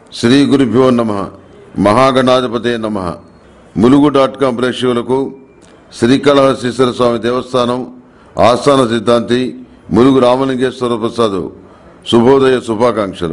శ్రీ గురుభ్యో నమ మహాగణాధిపతే నమ ములుగు డాట్ కాం ప్రేక్షకులకు శ్రీకాళహస్తీశ్వర స్వామి దేవస్థానం ఆస్థాన సిద్ధాంతి ములుగు రామలింగేశ్వర ప్రసాద్ శుభోదయ శుభాకాంక్షలు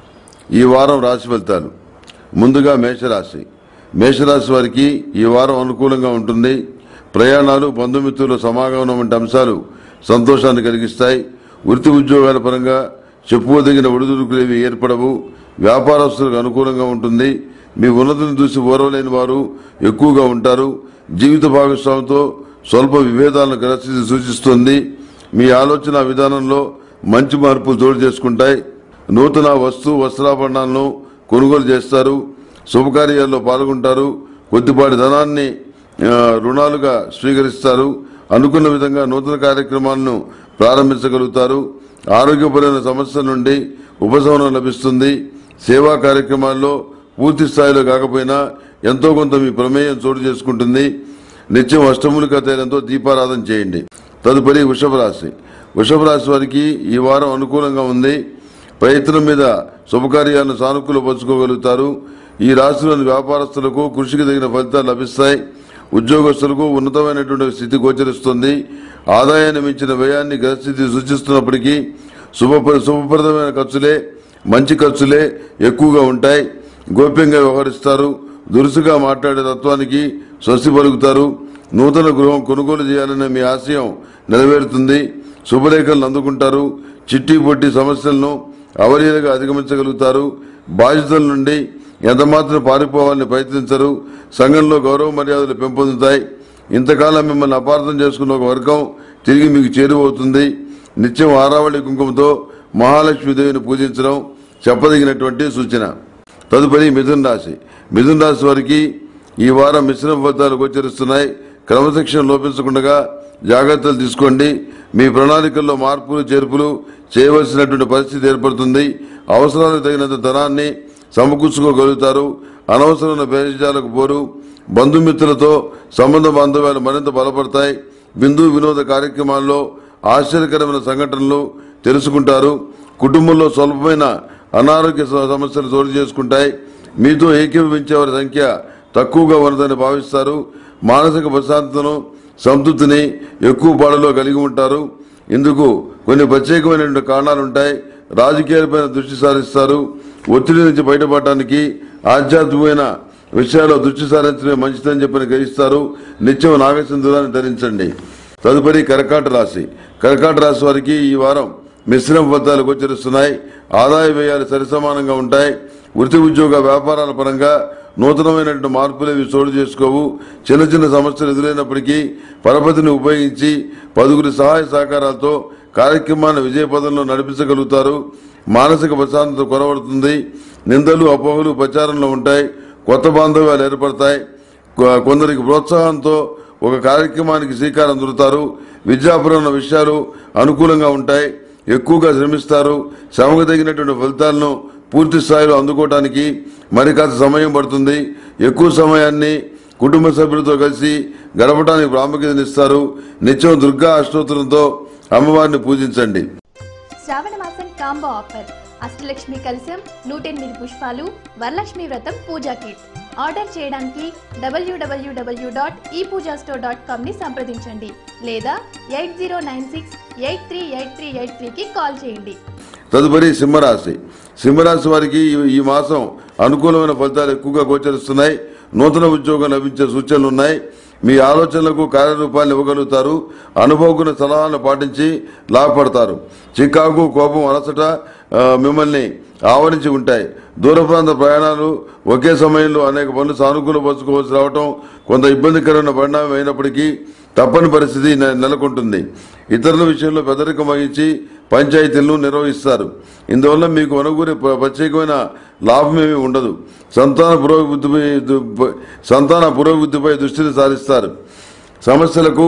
ఈ వారం రాశి ఫలితాలు ముందుగా మేషరాశి మేషరాశి వారికి ఈ వారం అనుకూలంగా ఉంటుంది ప్రయాణాలు బంధుమిత్రుల సమాగమనం వంటి అంశాలు సంతోషాన్ని కలిగిస్తాయి వృత్తి ఉద్యోగాల పరంగా చెప్పుకోదగిన ఒడిదుడుకులేవి ఏర్పడవు వ్యాపారస్తులకు అనుకూలంగా ఉంటుంది మీ ఉన్నతిని చూసి ఓర్వలేని వారు ఎక్కువగా ఉంటారు జీవిత భాగస్వామితో స్వల్ప విభేదాలను గ్రస్థితి సూచిస్తుంది మీ ఆలోచన విధానంలో మంచి మార్పులు చోటు చేసుకుంటాయి నూతన వస్తు వస్త్రాభరణాలను కొనుగోలు చేస్తారు శుభకార్యాల్లో పాల్గొంటారు కొద్దిపాటి ధనాన్ని ఆ, రుణాలుగా స్వీకరిస్తారు అనుకున్న విధంగా నూతన కార్యక్రమాలను ప్రారంభించగలుగుతారు ఆరోగ్యపరమైన సమస్యల నుండి ఉపశమనం లభిస్తుంది సేవా కార్యక్రమాల్లో పూర్తి స్థాయిలో కాకపోయినా ఎంతో కొంత మీ ప్రమేయం చోటు చేసుకుంటుంది నిత్యం అష్టములిక తైలంతో దీపారాధన చేయండి తదుపరి వృషభ రాశి వృషభ రాశి వారికి ఈ వారం అనుకూలంగా ఉంది ప్రయత్నం మీద శుభకార్యాలను సానుకూలపరుచుకోగలుగుతారు ఈ రాశిలోని వ్యాపారస్తులకు కృషికి తగిన ఫలితాలు లభిస్తాయి ఉద్యోగస్తులకు ఉన్నతమైనటువంటి స్థితి గోచరిస్తుంది ఆదాయాన్ని మించిన వ్యయాన్ని గ్రహస్థితి సూచిస్తున్నప్పటికీ శుభ శుభప్రదమైన ఖర్చులే మంచి ఖర్చులే ఎక్కువగా ఉంటాయి గోప్యంగా వ్యవహరిస్తారు దురుసుగా మాట్లాడే తత్వానికి స్వస్తి పలుకుతారు నూతన గృహం కొనుగోలు చేయాలనే మీ ఆశయం నెరవేరుతుంది శుభలేఖలను అందుకుంటారు చిట్టి పొట్టి సమస్యలను అవలీలగా అధిగమించగలుగుతారు బాధ్యతల నుండి ఎంతమాత్రం పారిపోవాలని ప్రయత్నించరు సంఘంలో గౌరవ మర్యాదలు పెంపొందుతాయి ఇంతకాలం మిమ్మల్ని అపార్థం చేసుకున్న ఒక వర్గం తిరిగి మీకు చేరువవుతుంది నిత్యం ఆరావళి కుంకుమతో మహాలక్ష్మీదేవిని పూజించడం చెప్పదగినటువంటి సూచన తదుపరి మిథున్ రాశి మిథున్ రాశి వారికి ఈ వారం మిశ్రమ ఫలితాలు గోచరిస్తున్నాయి క్రమశిక్షణ లోపించకుండా జాగ్రత్తలు తీసుకోండి మీ ప్రణాళికల్లో మార్పులు చేర్పులు చేయవలసినటువంటి పరిస్థితి ఏర్పడుతుంది అవసరాలకు తగినంత ధనాన్ని సమకూర్చుకోగలుగుతారు అనవసరమైన బేజాలకు పోరు బంధుమిత్రులతో సంబంధ బాంధవ్యాలు మరింత బలపడతాయి బిందు వినోద కార్యక్రమాల్లో ఆశ్చర్యకరమైన సంఘటనలు తెలుసుకుంటారు కుటుంబంలో స్వల్పమైన అనారోగ్య స- సమస్యలు చోటు చేసుకుంటాయి మీతో ఏకీభవించే వారి సంఖ్య తక్కువగా ఉన్నదని భావిస్తారు మానసిక ప్రశాంతతను సంతృప్తిని ఎక్కువ పాడలో కలిగి ఉంటారు ఇందుకు కొన్ని ప్రత్యేకమైనటువంటి కారణాలు ఉంటాయి రాజకీయాలపైన దృష్టి సారిస్తారు ఒత్తిడి నుంచి బయటపడటానికి ఆధ్యాత్మికమైన విషయాల్లో దృష్టి సారించడమే మంచిదని చెప్పని గ్రహిస్తారు నిత్యం నాగసింధురాన్ని ధరించండి తదుపరి కర్కాట రాశి కర్కాట రాశి వారికి ఈ వారం మిశ్రమ ఫలితాలు గోచరిస్తున్నాయి ఆదాయ వ్యయాలు సరిసమానంగా ఉంటాయి వృత్తి ఉద్యోగ వ్యాపారాల పరంగా నూతనమైనటువంటి మార్పులు ఇవి చోటు చేసుకోవు చిన్న చిన్న సమస్యలు ఎదురైనప్పటికీ పరపతిని ఉపయోగించి పదుగురి సహాయ సహకారాలతో కార్యక్రమాన్ని విజయపదంలో నడిపించగలుగుతారు మానసిక ప్రశాంతత కొరవడుతుంది నిందలు అపోహలు ప్రచారంలో ఉంటాయి కొత్త బాంధవ్యాలు ఏర్పడతాయి కొ- కొందరికి ప్రోత్సాహంతో ఒక కార్యక్రమానికి శ్రీకారం చుడతారు విద్యాపరమైన విషయాలు అనుకూలంగా ఉంటాయి ఎక్కువగా శ్రమిస్తారు శ్రమకు తగినటువంటి ఫలితాలను పూర్తి స్థాయిలో అందుకోవడానికి మరి కాస్త సమయం పడుతుంది ఎక్కువ సమయాన్ని కుటుంబ సభ్యులతో కలిసి గడపడానికి ప్రాముఖ్యతనిస్తారు నిత్యం దుర్గా అష్టోత్తరంతో అమ్మవారిని పూజించండి శ్రావణ మాసం కాంబో ఆఫర్ అష్టలక్ష్మి కలశం నూట ఎనిమిది పుష్పాలు వరలక్ష్మి వ్రతం పూజా కిట్ ఆర్డర్ చేయడానికి డబ్ల్యూడబ్ల్యూడబ్ల్యూ డాట్ ఈ పూజా స్టోర్ డాట్ కామ్ని సంప్రదించండి లేదా eight zero nine six eight three eight three eight త్రీకి కాల్ చేయండి తదుపరి సింహరాశి సింహరాశి వారికి ఈ- ఈ మాసం అనుకూలమైన ఫలితాలు ఎక్కువగా గోచరిస్తున్నాయి నూతన ఉద్యోగం లభించే సూచనలు ఉన్నాయి మీ ఆలోచనలకు కార్యరూపాన్ని ఇవ్వగలుగుతారు అనుభవకున్న సలహాలను పాటించి లాభపడతారు చికాకు కోపం అలసట ఆ, మిమ్మల్ని ఆవరించి ఉంటాయి దూర ప్రాంత ప్రయాణాలు ఒకే సమయంలో అనేక పనులు సానుకూలపరచుకోవాల్సి రావటం కొంత ఇబ్బందికరమైన పరిణామం అయినప్పటికీ తప్పని పరిస్థితి నె- నెలకొంటుంది ఇతరుల విషయంలో పెదరికం వహించి పంచాయతీలను నిర్వహిస్తారు ఇందువల్ల మీకు అనుకూల ప్ర- ప్రత్యేకమైన లాభం ఏమీ ఉండదు సంతాన పురోభివృద్ధిపై దు- సంతాన పురోభివృద్ధిపై దృష్టిని సారిస్తారు సమస్యలకు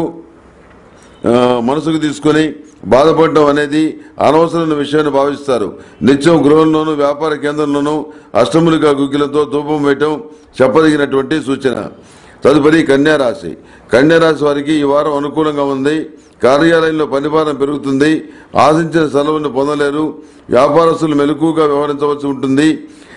ఆ, మనసుకు తీసుకొని బాధపడడం అనేది అనవసరమైన విషయాన్ని భావిస్తారు నిత్యం గృహంలోనూ వ్యాపార కేంద్రంలోనూ అష్టములుగా గుగ్గిలతో ధూపం వేయటం చెప్పదగినటువంటి సూచన తదుపరి కన్యా రాశి కన్యా రాశి వారికి ఈ వారం అనుకూలంగా ఉంది కార్యాలయంలో పనిభారం పెరుగుతుంది ఆశించిన సెలవులను పొందలేరు వ్యాపారస్తులు మెలకుగా వ్యవహరించవలసి ఉంటుంది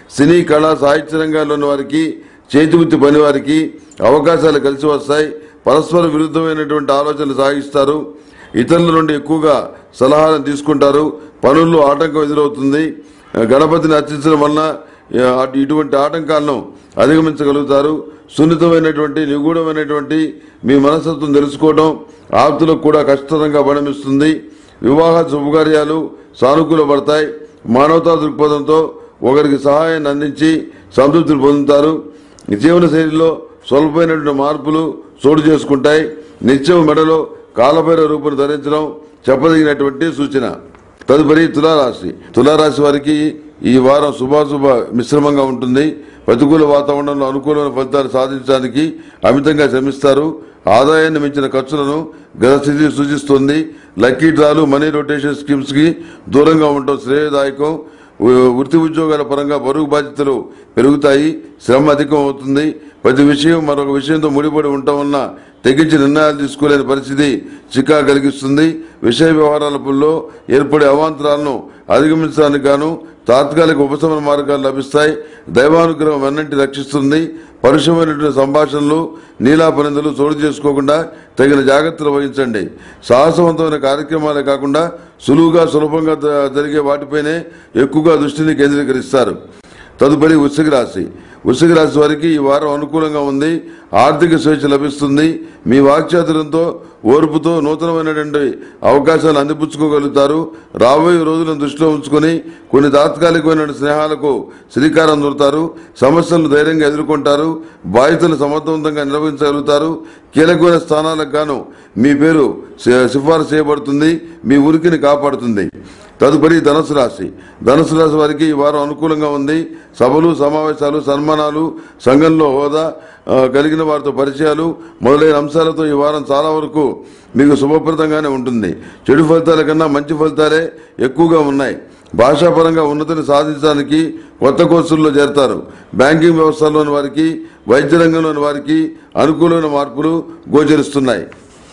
సినీ కళా సాహిత్య రంగాల్లోని వారికి చేతివృత్తి పని వారికి అవకాశాలు కలిసి వస్తాయి పరస్పర విరుద్ధమైనటువంటి ఆలోచనలు సాగిస్తారు ఇతరుల నుండి ఎక్కువగా సలహాలను తీసుకుంటారు పనుల్లో ఆటంకం ఎదురవుతుంది గణపతిని అర్చించడం వలన ఆ, అటు- ఇటువంటి ఆటంకాలను అధిగమించగలుగుతారు సున్నితమైనటువంటి నిగూఢమైనటువంటి మీ మనస్తత్వం తెలుసుకోవడం ఆప్తులకు కూడా కష్టతరంగా పరిణమిస్తుంది వివాహ శుభకార్యాలు సానుకూల పడతాయి మానవతా దృక్పథంతో ఒకరికి సహాయాన్ని అందించి సంతృప్తిని పొందుతారు జీవన శైలిలో స్వల్పమైనటువంటి మార్పులు చోటు చేసుకుంటాయి నిత్యం మెడలో కాలభైర రూపును ధరించడం చెప్పదగినటువంటి సూచన తదుపరి తులారాశి తులారాశి వారికి ఈ వారం శుభాశుభ మిశ్రమంగా ఉంటుంది ప్రతికూల వాతావరణంలో అనుకూలమైన ఫలితాలు సాధించడానికి అమితంగా శ్రమిస్తారు ఆదాయాన్ని మించిన ఖర్చులను గ్రహస్థితి సూచిస్తుంది లక్కీ డ్రాలు మనీ రొటేషన్ స్కీమ్స్ కి దూరంగా ఉండటం శ్రేయదాయకం ఉ- వృత్తి ఉద్యోగాల పరంగా బరువు బాధ్యతలు పెరుగుతాయి శ్రమ అధికం అవుతుంది ప్రతి విషయం మరొక విషయంతో ముడిపడి ఉండటం వలన తెగించి నిర్ణయాలు తీసుకోలేని పరిస్థితి చికా కలిగిస్తుంది విషయ వ్యవహారాలలో ఏర్పడే అవాంతరాలను అధిగమించడానికి గాను తాత్కాలిక ఉపశమన మార్గాలు లభిస్తాయి దైవానుగ్రహం వెన్నంటి రక్షిస్తుంది పరుషమైనటువంటి సంభాషణలు నీలాపనిందలు చోటు చేసుకోకుండా తగిన జాగ్రత్తలు వహించండి సాహసవంతమైన కార్యక్రమాలే కాకుండా సులువుగా సులభంగా ద- జరిగే వాటిపైనే ఎక్కువగా దృష్టిని కేంద్రీకరిస్తారు తదుపరి వృశ్చిక రాశి వృశ్చిక రాశి వారికి ఈ వారం అనుకూలంగా ఉంది ఆర్థిక స్వేచ్ఛ లభిస్తుంది మీ వాక్చాతుర్యంతో ఓర్పుతో నూతనమైనటువంటి అవకాశాలు అందిపుచ్చుకోగలుగుతారు రాబోయే రోజులను దృష్టిలో ఉంచుకొని కొన్ని తాత్కాలికమైన స్నేహాలకు శ్రీకారం చుడతారు సమస్యలను ధైర్యంగా ఎదుర్కొంటారు బాధ్యతలు సమర్థవంతంగా నిర్వహించగలుగుతారు కీలకమైన స్థానాలకు గాను మీ పేరు సి- సిఫారసు చేయబడుతుంది మీ ఉనికిని కాపాడుతుంది తదుపరి ధనుసు రాశి ధనుసు రాశి వారికి ఈ వారం అనుకూలంగా ఉంది సభలు సమావేశాలు సన్మానాలు సంఘంలో హోదా ఆ, కలిగిన వారితో పరిచయాలు మొదలైన అంశాలతో ఈ వారం చాలా వరకు మీకు శుభప్రదంగానే ఉంటుంది చెడు ఫలితాల కన్నా మంచి ఫలితాలే ఎక్కువగా ఉన్నాయి భాషాపరంగా ఉన్నతిని సాధించడానికి కొత్త కోర్సుల్లో చేరతారు బ్యాంకింగ్ వ్యవస్థలోని వారికి వైద్య రంగంలోని వారికి అనుకూలమైన మార్పులు గోచరిస్తున్నాయి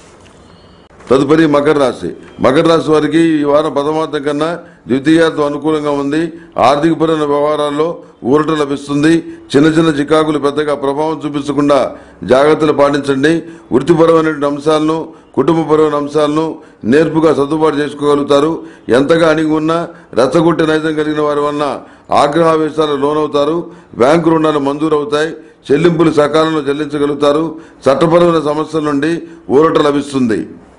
తదుపరి మకర రాశి మకర రాశి వారికి ఈ వారం ప్రథమార్థం కన్నా ద్వితీయార్థం అనుకూలంగా ఉంది ఆర్థికపరమైన వ్యవహారాల్లో ఊరట లభిస్తుంది చిన్న చిన్న చికాకులు పెద్దగా ప్రభావం చూపించకుండా జాగ్రత్తలు పాటించండి వృత్తిపరమైనటువంటి అంశాలను కుటుంబపరమైన అంశాలను నేర్పుగా సర్దుబాటు చేసుకోగలుగుతారు ఎంతగా అణిగి ఉన్నా రెచ్చగొట్టే నైజం కలిగిన వారి వలన ఆగ్రహావేశాలకు లోనవుతారు బ్యాంకు రుణాలు మంజూరవుతాయి చెల్లింపులు సకాలంలో చెల్లించగలుగుతారు చట్టపరమైన సమస్యల నుండి ఊరట లభిస్తుంది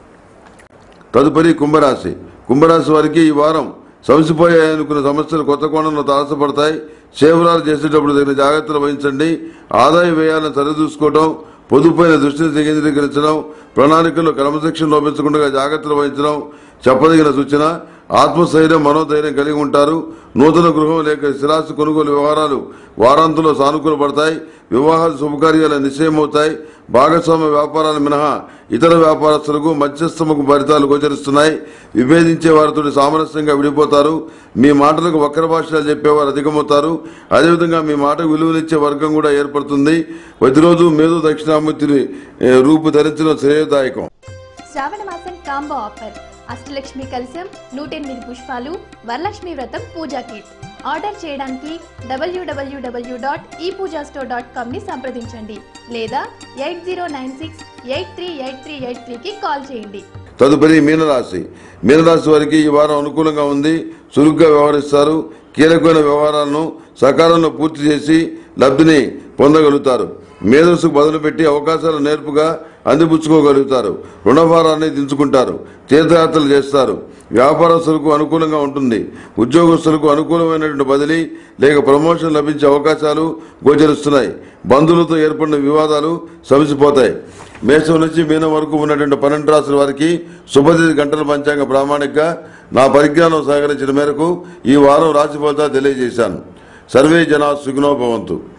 తదుపరి కుంభరాశి కుంభరాశి వారికి ఈ వారం సమసిపోయాయనుకున్న సమస్యలు కొత్త కోణంలో తారసపడతాయి సేవరాలు చేసేటప్పుడు తగిన జాగ్రత్తలు వహించండి ఆదాయ వ్యయాలను సరిచూసుకోవడం పొదుపైన దృష్టిని కేంద్రీకరించడం ప్రణాళికల్లో క్రమశిక్షణ లోపించకుండా జాగ్రత్తలు వహించడం చెప్పదగిన సూచన ఆత్మస్థైర్యం మనోధైర్యం కలిగి ఉంటారు నూతన గృహం లేక స్థిరాస్తి కొనుగోలు వ్యవహారాలు వారాంతంలో సానుకూల పడతాయి వివాహాలు శుభకార్యాలు నిశ్చయమవుతాయి భాగస్వామ్య వ్యాపారాలు మినహా ఇతర వ్యాపారస్తులకు మధ్యస్థముకు ఫలితాలు గోచరిస్తున్నాయి విభేదించే వారితో సామరస్యంగా విడిపోతారు మీ మాటలకు వక్ర భాషలు చెప్పేవారు అధికమవుతారు అదేవిధంగా మీ మాటకు విలువనిచ్చే వర్గం కూడా ఏర్పడుతుంది ప్రతిరోజు మేధు దక్షిణామూర్తిని ఏ, రూపు ధరించడం శ్రేయదాయకం శ్రావణ మాసం కాంబో ఆఫర్ అష్టలక్ష్మి కలశం నూట ఎనిమిది పుష్పాలు వరలక్ష్మి వ్రతం పూజా కిట్ ఆర్డర్ చేయడానికి డబ్ల్యూడబ్ల్యూడబ్ల్యూ డాట్ ఈ పూజా స్టోర్ డాట్ కామ్ని సంప్రదించండి లేదా eight zero nine six eight three eight three eight త్రీకి కాల్ చేయండి తదుపరి మీనరాశి మీనరాశి వారికి ఈ వారం అనుకూలంగా ఉంది చురుగ్గా వ్యవహరిస్తారు కీలకమైన వ్యవహారాలను సకాలంలో పూర్తి చేసి లబ్ధిని పొందగలుగుతారు మేధస్సుకు బదులు పెట్టి అవకాశాలు నేర్పుగా అందిపుచ్చుకోగలుగుతారు రుణభారాన్ని దించుకుంటారు తీర్థయాత్రలు చేస్తారు వ్యాపారస్తులకు అనుకూలంగా ఉంటుంది ఉద్యోగస్తులకు అనుకూలమైనటువంటి బదిలీ లేక ప్రమోషన్ లభించే అవకాశాలు గోచరిస్తున్నాయి బంధువులతో ఏర్పడిన వివాదాలు సమసిపోతాయి మేషం నుంచి మీనం వరకు ఉన్నటువంటి పన్నెండు రాసుల వారికి శుభతిథి గంటల పంచాంగ ప్రామాణికగా నా పరిజ్ఞానం సహకరించిన మేరకు ఈ వారం రాశి ఫలితాలు తెలియజేశాను సర్వే జనా సుఖినో భవంతు